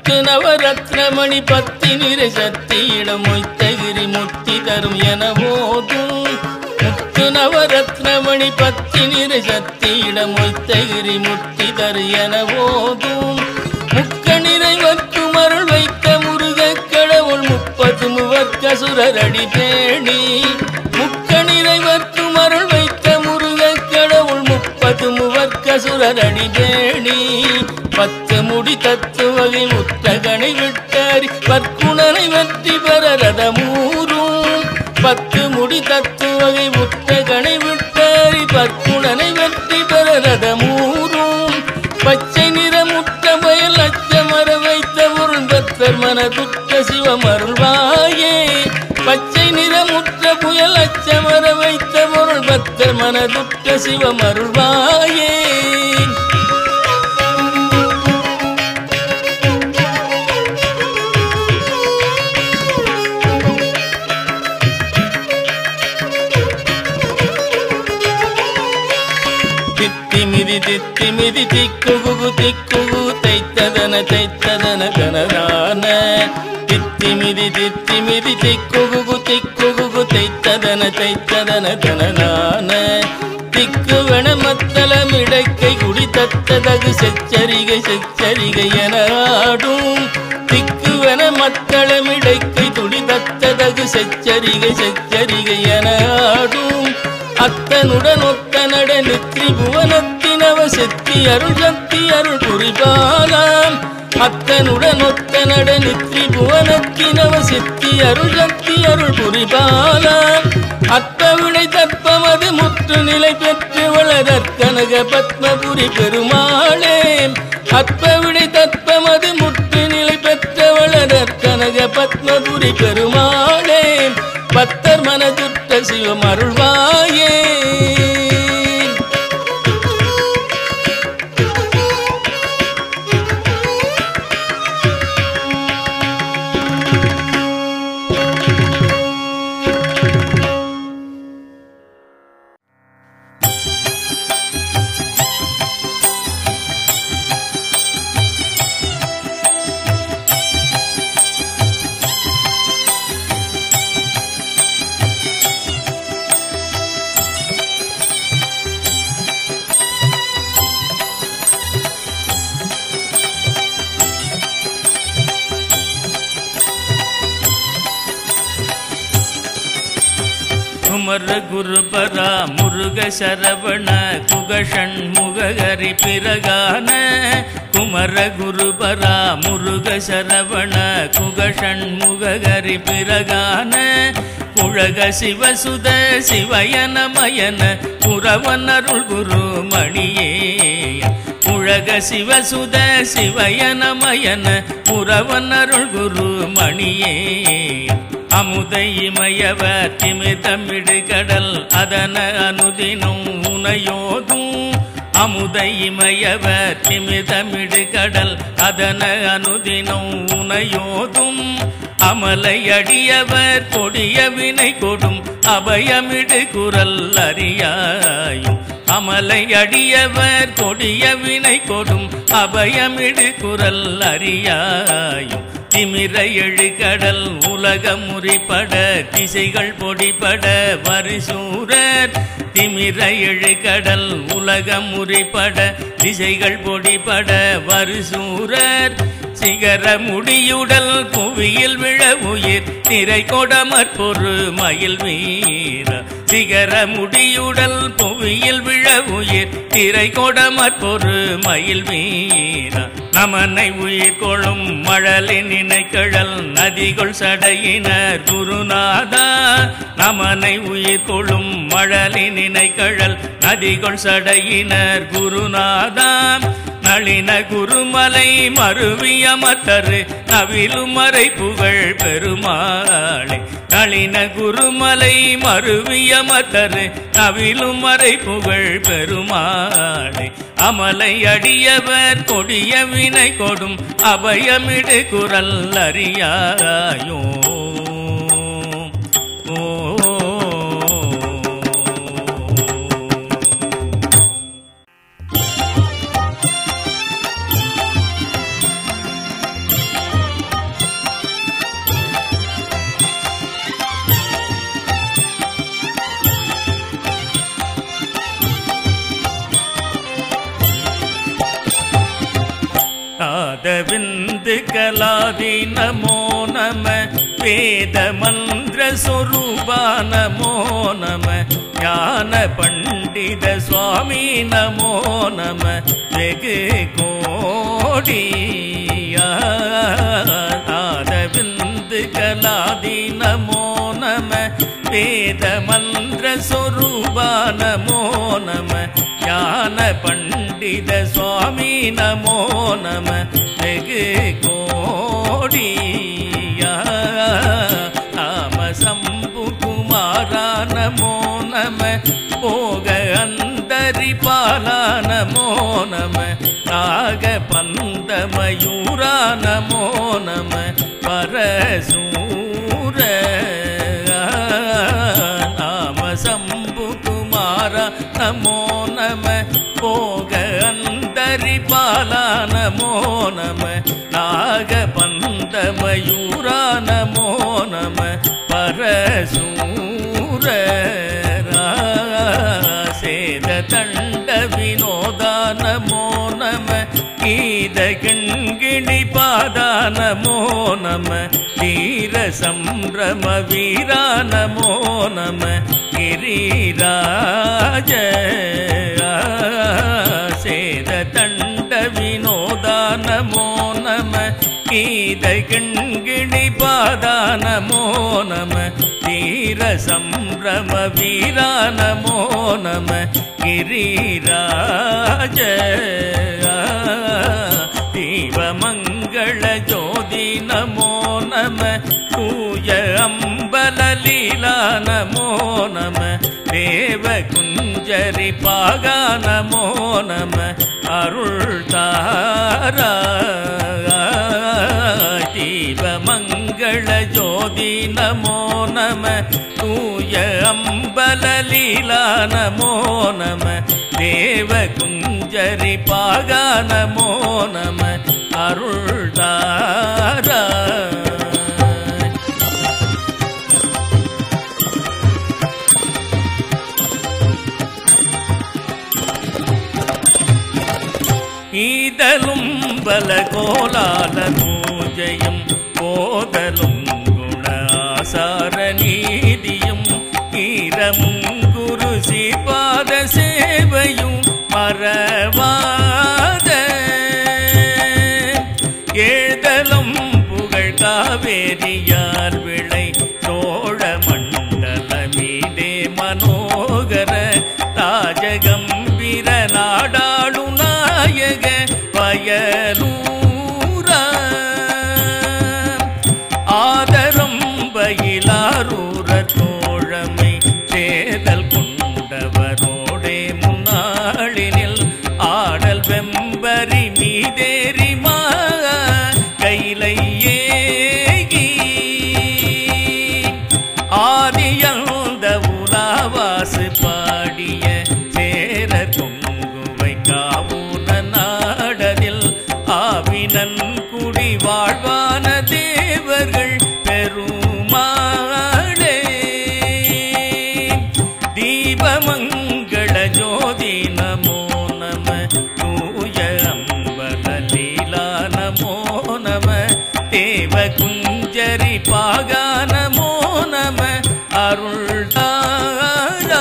முத்து நவரத்னமணி பத்தி நிறை சத்தியிடம் மொய்த்தகிரி முத்தி தரும் என போதும் முத்து நவரத்னமணி பத்தி நிறை சத்தியிடம் மொய்த்தகிரி முத்தி தரு என போதும் முக்க நிறைவர்க்கும் அருள் வைத்த முருகக் கடவுள் முப்பது முவர்க்கசுரரடி பேணி முக்க நிறைவர்க்கும் அருள் வைத்த முருகக் கடவுள் முப்பது முவர்க்கசுரரடி பேணி பத்து முடி தத்து வகை முத்தகனை விட்டாரி பற்குணனை வெற்றி பெற ரதமூரும் பத்து முடி தத்து வகை முத்தகனை விட்டாரி பற்குணனை வெற்றி பெற ரதமூரும் பச்சை நிறமுற்ற வயல் அச்சமர வைத்த பொருள் பக்தர் மனதுற்ற சிவம் அருள்வாயே பச்சை நிறமுற்ற புயல் அச்சமர வைத்த பொருள் பக்தர் மனதுற்ற சிவம் அருள்வாயே தித்திமிதி தித்திமிதி திக்குகு திக்குகு தைத்ததன தைத்ததன கனதான தித்திமிதி தித்திமிதி திக்குகு திக்குகு தைத்ததன தைத்ததன கனதான திக்குவன மத்தளம் இடக்கை குடி தத்ததகு செச்சரிகை செச்சரிகை என ஆடும் திக்குவன மத்தளம் இடக்கை துடி தத்ததகு செச்சரிகை செச்சரிகை என ஆடும் அத்தனுடன் ஒத்த நட நித்ரி புவனத்தினவ செத்தி அருள் சக்தி அருள் புரிபாலாம் அத்தனுடன் ஒத்த நட நித்ரி புவனத்தினவ செத்தி அருள் சக்தி அருள் புரிபாலாம் அத்தவிடை தற்பமது முற்று நிலை பெற்று வளரற்கனக பத்மபுரி பெருமாளே அற்பவிடை தற்பமது முற்று நிலை பெற்ற வளரற்கனக பத்மபுரி பெருமாளே பத்தர் மனதுற்ற சிவம் அருள்வாயே குமர குருபரா முருக சரவண குகஷண் முககரி பிரகான குமர குருபரா முருக சரவண குகஷண் முககரி பிரகான குழக சிவசுத சிவயனமயன புறவனருள் குரு மணியே உலக சிவசுத சிவயனமயன புறவனருள் குரு மணியே அமுதை இமயவர் திமிதமிடு கடல் அதன அனுதினும் உனையோதும் அமுதை இமயவர் திமிதமிடு கடல் அதன அனுதினும் உனையோதும் அமலை அடியவர் கொடிய வினை கொடும் அபயமிடு குரல் அறியாயும் அமலை அடியவர் கொடிய வினை கொடும் அபயமிடு குரல் அறியாயும் திமிர எழுகடல் உலக முறிப்பட திசைகள் பொடிபட வரிசூரர் திமிர எழுகடல் உலக முறிப்பட திசைகள் பொடிபட வரிசூரர் சிகர முடியுடல் புவியில் விழ உயிர் திரை கொடமற் பொறு மயில் வீர சிகர முடியுடல் புவியில் விழ உயிர் திரை கொடமற் பொறு மயில் வீர நமனை உயிர் கொள்ளும் மழலின் இணைக்கழல் நதிகள் சடையினர் குருநாதா நமனை உயிர் கொள்ளும் மழலின் இணைக்கழல் நதிகள் சடையினர் குருநாதா நளின குருமலை மருவியமத்தரு நவிலுமறை புகழ் பெருமாளே நளின குருமலை மருவியமத்தரு நவிலுமறை புகழ் பெருமாளே அமலை அடியவர் கொடிய வினை கொடும் அபயமிடு குரல் அறியாயோ ஓ விந்து கலாதி நமோ நம வேத மந்திர சொரூபா நமோ நம ஞான பண்டித சுவாமி நமோ நம வெகு கோடி விந்து கலாதி நமோ நம வேத மந்திர சொரூபா நமோ நம ஞான பண்டித சுவாமி நமோ நம வெகு கோடியா நாம சம்பு குமாரா நமோ நம போக அந்தரி பாலா நமோ நம நாக பந்த மயூரா நமோ நம பரசூர நாம சம்பு குமாரா நமோ நம போக அந்தரி பாலா நமோ நம நாக பந்த மயூரா நமோ நம பரசூர சேத தண்ட வினோதா நமோ நம கீத கிண்கிணி பாதா நமோ நம வீர சம்பிரம வீரா நமோ நம கிரிராஜ சேத தண்ட வினோதா நமோ நம கீத கிண்கிணி பாதா நமோ நம வீர சம்பிரம வீரா நமோ நம கிரிராஜ தீபமங்கள ஜோதி நமோ நம தூய அம்பல லீலா நமோ நம தேவ குஞ்சரி பாகா நமோ நம அருள் தாரா தீபமங்கள ஜோதி நமோ நம தூய அம்பல லீலா நமோ நம தேவ குஞ்சரி பாகா நமோ நம அருள் தாரா ஈதலும் பல கோலால பூஜையும் போதலும் குணாசார நீதியும் ஈரமும் குரு சீபாத சேவையும் மறவாத ஏதலும் புகழ் காவேரியார் விளை சோழ மண்டல மீதே மனோகர ராஜகம்பீர நாடாளு நாயக வயலூரா ஆதரம் பயிலாரூர தோழமை சேதல் கொண்டவரோடே முன்னாளினில் ஆடல் வெம்பரி மீதேறி மா கைலை ஏகி ஆதியந்த உலாவாசு பாடிய சேர தொங்குவை காவுன நாடதில் ஆவினன் குடி வாழ்வான தேவர்கள் பெருமாளே தீபமங்கள ஜோதி நமோ நம தூய அம்பல லீலா நமோ நம தேவ குஞ்சரி பாகா நமோ நம அருள் தாரா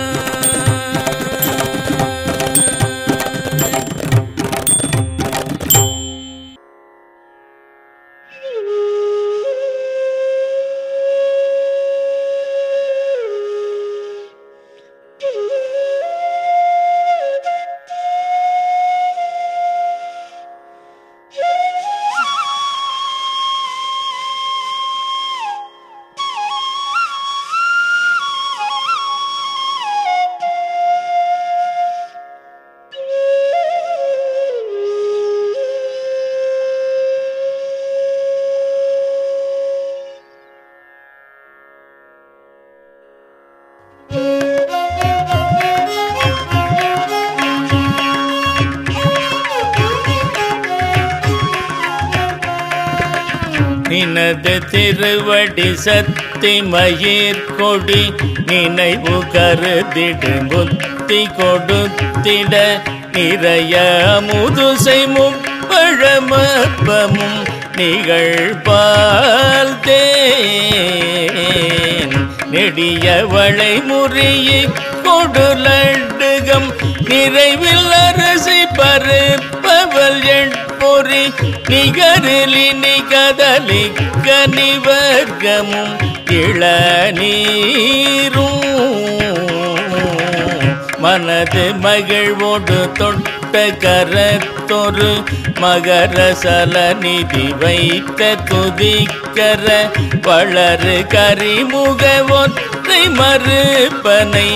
நினது திருவடி சக்தி மயிர் கொடி நினைவு கருதிடு புத்தி கொடுத்திட நிறைய முதுசை முப்ப பழமப்பமும் நிகழ்பால் தேன் நெடியவளை முறியை கொடுலடுகம் நிறைவில் அரசி பருப்பவள் எட்பொறி நிகரிலி நிகதலி கனிவர்க்கமும் இளநீரும் மனது மகிழ்வோடு தொட்ட கரத்தொரு மகர சலநிதி வைத்த துதிக்கர வளரு கரிமுக ஒற்றை மறுப்பனை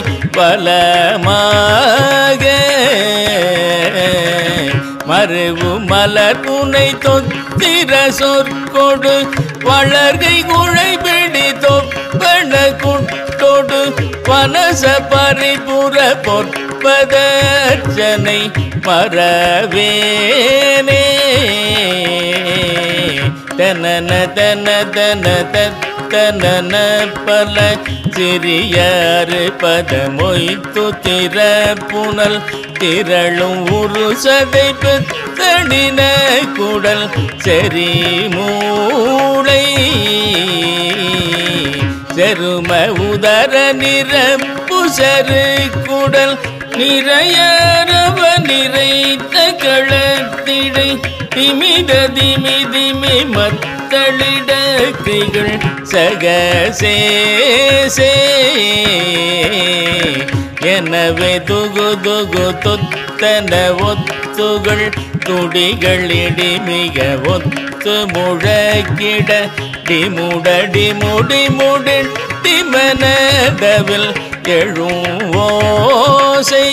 பலமாக மறுவு மலர் புனை தொத்திர சொற்கொடு வளர்கை குழைபிடி தொப்பன குட்டொடு பனச பரிபுற பொற்பதர்ச்சனை மறவேனே தனன தன தன தத்தனன பல சிறியரு பதமொய்த்து திற புனல் திரளும் உரு சதை பெத்தடின குடல் செறி மூளை செரும உதர நிரப்பு செரு குடல் நிறையரவ நிறைத்த களத்திடை திமித திமி திமி மத்தளிட திகழ் சகசேசே எனவே துகு துகு தொத்தன ஒத்துகள் துடிகள் இடிமிக ஒத்து முழக்கிட டிமுடடி முடி முடி மனதவில் எழும் ஓசை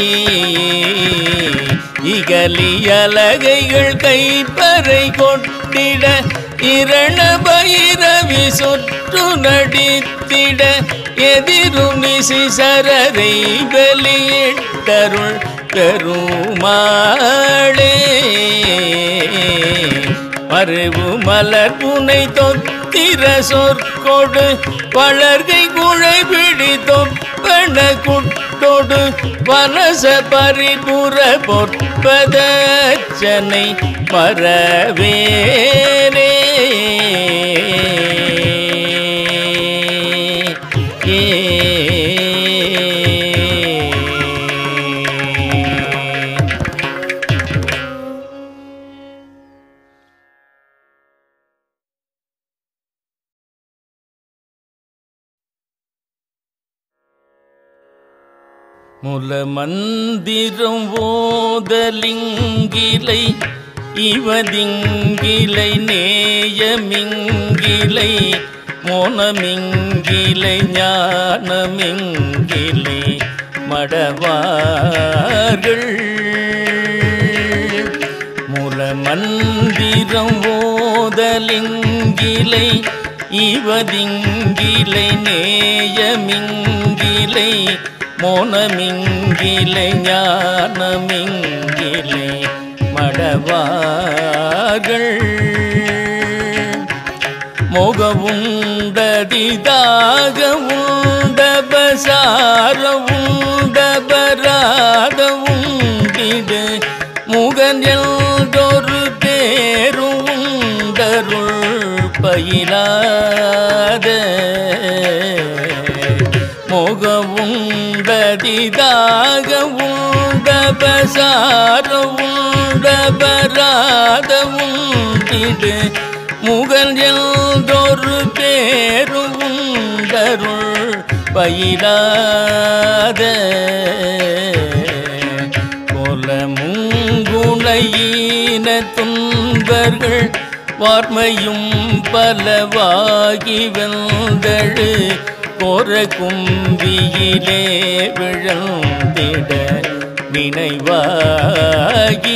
இகலி அலகைகள் கைப்பறை கொட்டிட இரண பைரவி சுற்று நடித்திட எதிரும் நிசி சரரை வெளியிட்டருள் பெருமாளே மறுவு மலர் புனை தொத்திர சொற்கொடு வளர்கை குழை பிடி தொப்பன குட்டொடு வனச பரிபுற பொற்பதச்சனை மறவேனே ஏ முலமந்திரம் ஓதலிங்கிலை இவதிங்கிலை நேயமிங்கிலை மோனமிங்கிலை ஞானமிங்கிலை மடவார்கள் முலமந்திரம் ஓதலிங்கிலை இவதிங்கிலை நேயமிங்கிலை மோனமிங்கிலை ஞானமிங்கிலை மடவார்கள் முகவுண்டதிதாக உண்டபசார உண்டபராத உண்டிடு முகன் எல்தொரு பேரும் உண்டருள் பயிலாத முகவுண்டதிதாக உண்டபசார உண்டபராத உண்டிடு முகல் எல்தொரு பேரும் உண்டருள் பயிலாத கொலமுங்குளையின துன்பர்கள் வார்மையும் பலவாகி வெந்தழு பொற கும்பியிலே விழந்திட நினைவாகி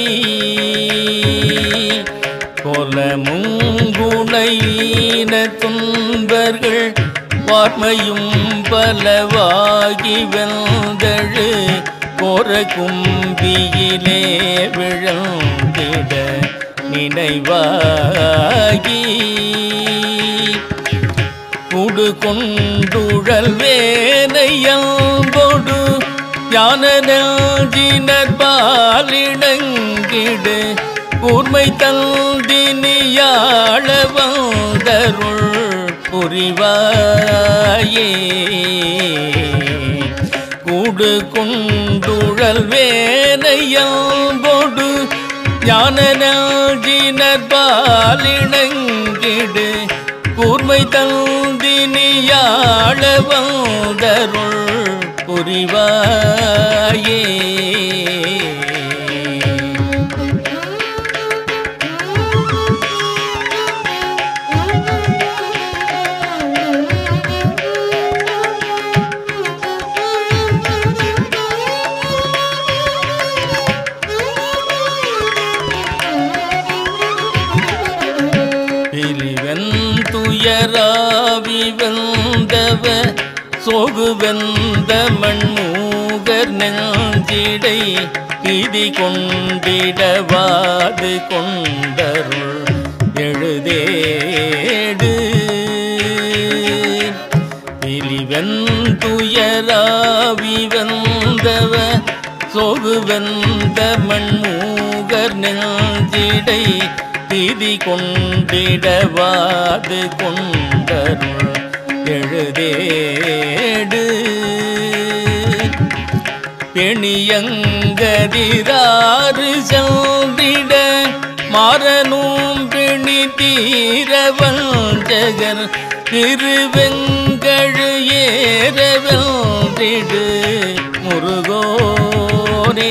கொலமுங்குளையின துன்பர்கள் வார்மையும் பலவாகி வெந்தழு பொற கும்பியிலே விழந்திட நினைவாகி குடு கொண்டுழல் வேனையம்பொடு ஞான நெஞ்சினர் பாலிடங்கிடு கூர்மை தந்தினியாள வந்தருள் புரிவாயே கூடு கொண்டுழல் வேனையம்போடு ஞான நாஜினர் பாலிணங்கிடு கூர்மை தந்தினியாள வந்தருள் புரிவாயே பிரிவன் துயராவி வந்தவ சோகு வெந்த மண்மூகர் நெஞ்சிடை பிதி கொண்டிடவாது கொண்டருள் எழுதேடு பிரிவன் துயராவி வந்தவ சோகு வெந்த மண்மூகர் நெஞ்சிடை பிதி கொண்டிடவாது கொண்டருள் எழுதேடு பெணியங்கதிராறு சென்றிட மாறனும் பிணி தீரவன் ஜகர் திருவெங்கழு ஏறவென்றிடு முருகோரே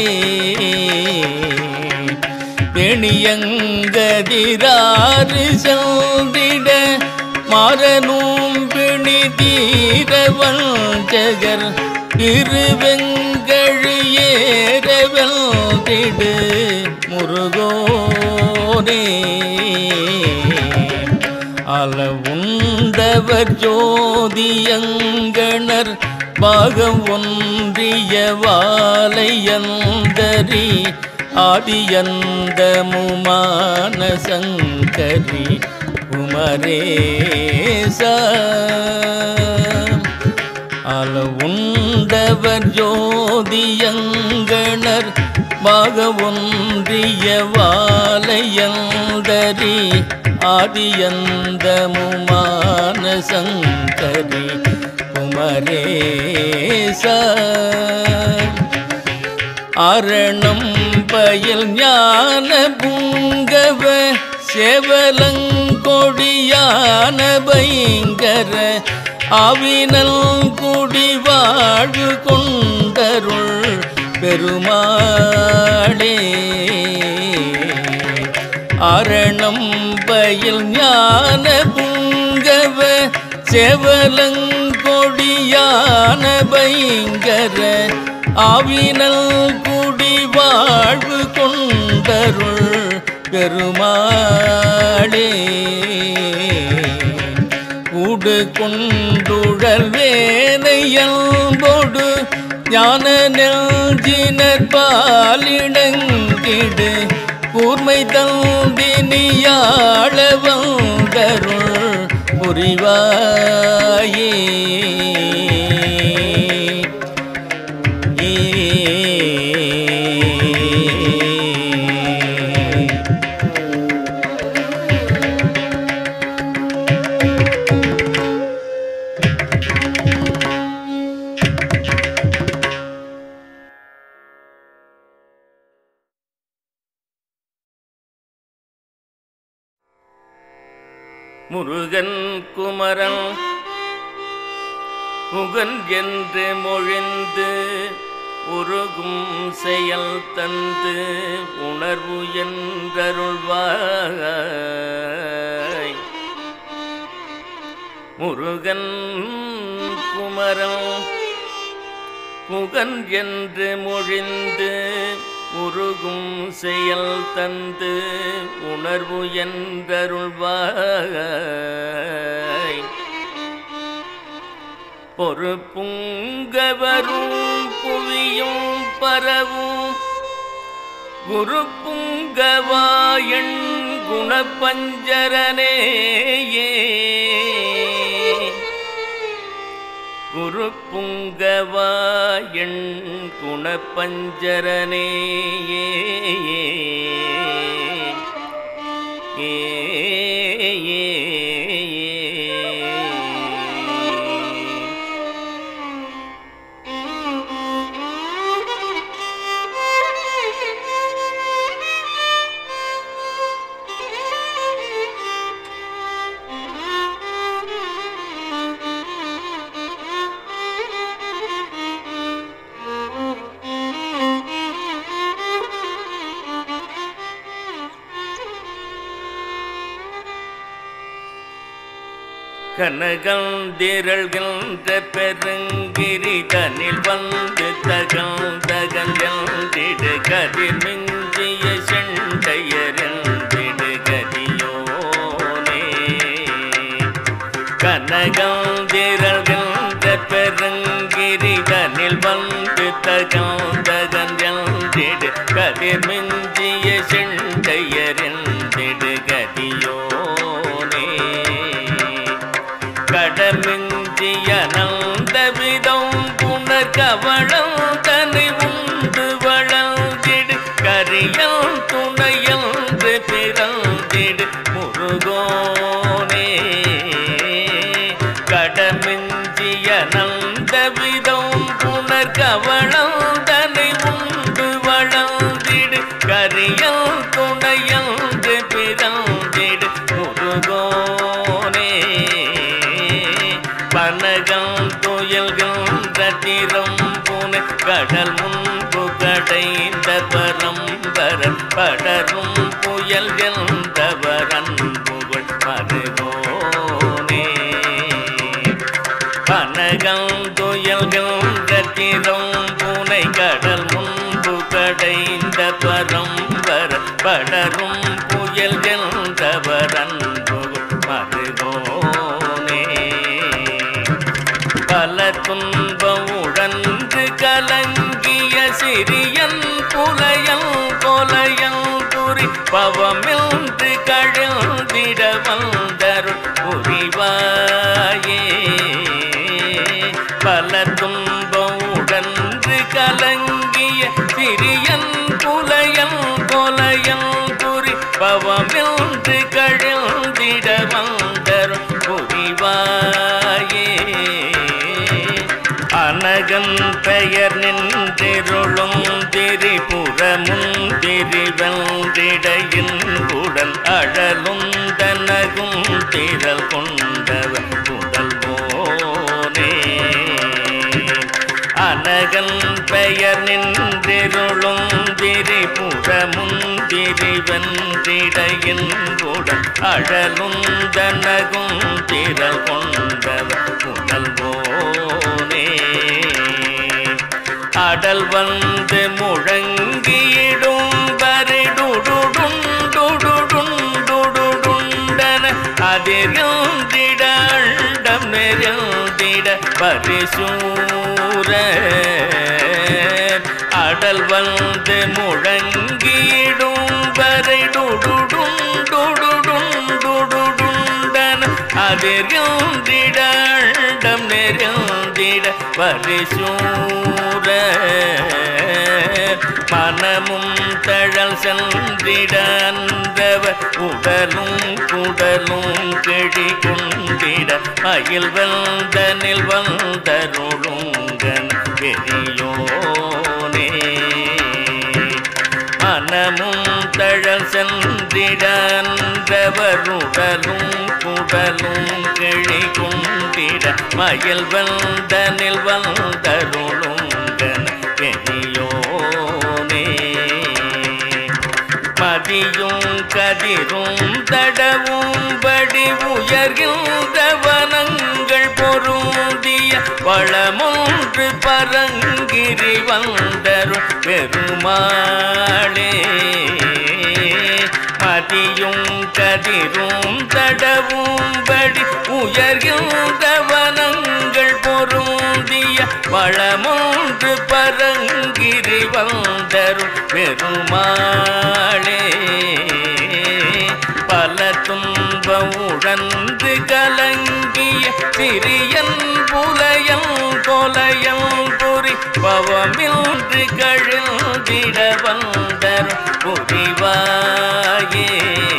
பெணியங்கதிராறு சென்றிட மாறனும் பிணி தீரவன் ஜகர் திருவெங்கழு ஏறவென்றிடு முருகோரே அளவுண்டவர் ஜோதியங்கணர் பாகம் ஒன்றிய வாலையந்தரி ஆதியந்தமுமான சங்கரி குமரேச அளவுண்டவர் ஜோதியங்கணர் பாக ஒன்றிய வாலையந்தரி ஆதியந்தமுமான சங்கரி குமரேச அரணம் பயில் ஞான புங்கவ செவலங்கொடியான பயங்கர அவினல் குடி வாழ்வு கொண்டருள் பெருமாளே அரணம் பயில் ஞான புங்கவ செவலங்கொடியான பயங்கர ஆவினல் குடி வாழ்வு கொண்டருள் பெருமாளே கூடு கொண்டுழல் வேனையம்போடு ஞான நெஞ்சினர் பாலிடங்கிடு கூர்மை தந்தினியாள வந்தருள் புரிவாயே முருகன் குமரன் முகன் என்று மொழிந்து உருகும் செயல் தந்து உணர்வு என்றருள்வாய் முருகன் குமரன் முகன் என்று மொழிந்து உருகும் செயல் தந்து உணர்வு என்றருள்வாய் பொறுப்புங்கவரும் புவியும் பரவும் குரு புங்கவாயன் குணப்பஞ்சரனேயே குரு புங்கவாயன் குணப்பஞ்சரனேயே கனகந்திரள்கின்ற பெருங்கிரி தனில் வந்து தகம் தகந்திடு கதிர் மிஞ்சிய செண்டையரிந்திடு கதியோனே கனகந்திரள்கின்ற பெருங்கிரி தனில் வந்து தகம் தகந்திடு கதிர் மிஞ்சிய செண்டையரிந்திடு கதியோனே கடமிஞ்சிய நந்த விதம் புனர் கவளம் தனை உண்டு வளர்ந்திடு கரியல் துணையன்று பிறந்திடு முருகோனே கடமிஞ்சிய நந்த விதம் புனர் கவளம் தனை உண்டு வளர்ந்திடு கரியல் துணையன்று பிறந்திடு முருகோனே பனகம் துயல்கள் ரத்திரம் புனை கடல் முன்பு கடைந்த பரம்பரன் படரும் புயல் எந்தவரன் புகழ் மருகோனே பனகம் துயல்கள் ரத்திரம் புனை கடல் முன்பு கடைந்த பரம்பர படரும் புயல் எந்தவரன் புகழ் மருகோனே பல துன்பம் உழன்று கலங்கிய சிறியன் புலையல் கொலையல் குறி பவமின்று கழுந்திட வந்தருள் புரிவாயே பல துன்பம் உழன்று கலங்கிய சிறியன் புலையல் கொலையல் குறி பவமின்று கழுந்திட வந்தருள் புரிவாயே அனகன் பெயர் நின்றிருளும் திரிபுறமும் திரிவென்றிடையின் உடல் அழலும் தனகும் திரள் கொண்டவர் புதல்வோனே அனகன் பெயர் நின்றிருளும் திரிபுறமும் திரிவென்றிடையின் உடல் அழலும் தனகும் திரள் கொண்டவர் புதல்வோனே அடல் வந்து முழங்கியிடும் பரிடுடுடுண்டுடுடுண்டுடுண்டன அதிர்ந்திட அண்டம் நெருந்திட பரிசூர அடல் வந்து முழங்கியிடும் பரிடுடுடுண்டுடுடுண்டுடுண்டன அதிர்ந்திட அண்டம் நெருந்திட பரிசூர மனமும் தழல் சென்றிட அந்தவர் உடலும் குடலும் கிழி கொண்டிட மயில் வந்தனில் வந்தருளுங்கன் பெரியோனே மனமும் தழல் சென்றிட அந்தவர் உடலும் குடலும் கிழி கொண்டிட மயில் வந்தனில் வந்தருளுங்கன் பெரியோனே மதியும் கதிரும் தடவும்படி உயர்கின்ற வனங்கள் பொருந்திய வளமொன்று பரங்கிரி வந்தருள் பெருமாளே மதியும் கதிரும் தடவும்படி உயர்கின்ற வனங்கள் பொருந்திய வளமொன்று பரங்கிரி வந்தருள் பெருமாளே பல துன்ப உழந்து கலங்கிய சிறியன் புலையம் கொலையம் புரி பவமின்று கழுந்திட வந்தருள் புரிவாயே